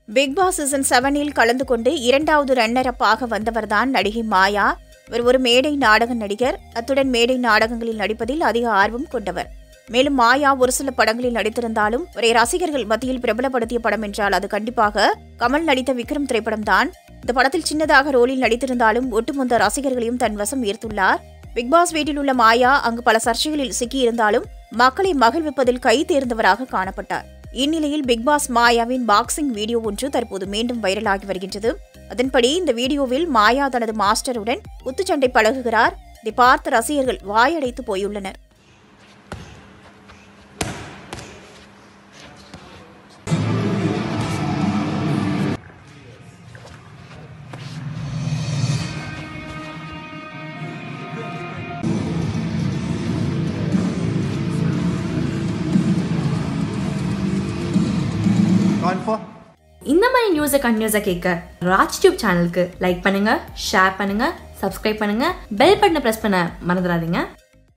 Big Boss season செவனில் கலந்து கொண்டு இரண்டாவது ரன்னர் அப்பாக வந்தவர்தான் நடிகை மாயா இவர் ஒரு மேடை நாடக நடிகர் அத்துடன் மேடை நாடகங்களில் நடிப்பதில் அதிக ஆர்வம் கொண்டவர் மேலும் மாயா ஒரு சில படங்களில் நடித்திருந்தாலும் ஒரே ரசிகர்கள் மத்தியில் பிரபலப்படுத்திய படம் என்றால் அது கண்டிப்பாக கமல் நடித்த விக்ரம் திரைப்படம் தான் இந்த படத்தில் சின்னதாக ரோலில் நடித்திருந்தாலும் ஒட்டுமொத்த ரசிகர்களையும் தன் வசம் ஈர்த்துள்ளார் பிக்பாஸ் வீட்டில் உள்ள மாயா அங்கு பல சர்ச்சைகளில் சிக்கியிருந்தாலும் மக்களை மகிழ்விப்பதில் கை தேர்ந்தவராக காணப்பட்டார் இந்நிலையில் பிக்பாஸ் மாயாவின் பாக்ஸிங் வீடியோ ஒன்று தற்போது மீண்டும் வைரலாகி வருகின்றது அதன்படி இந்த வீடியோவில் மாயா தனது மாஸ்டருடன் குத்துச்சண்டை பழகுகிறார் இதை பார்த்த ரசிகர்கள் வாயடைத்து போயுள்ளனர் Gone for? இந்த மாதிரி நியூஸை கண்டினியூஸாக கேட்க ராஜ் டியூப் சேனலுக்கு லைக் பண்ணுங்க ஷேர் பண்ணுங்க சப்ஸ்கிரைப் பண்ணுங்க பெல் பட்டனை ப்ரெஸ் பண்ண மறந்துடாதீங்க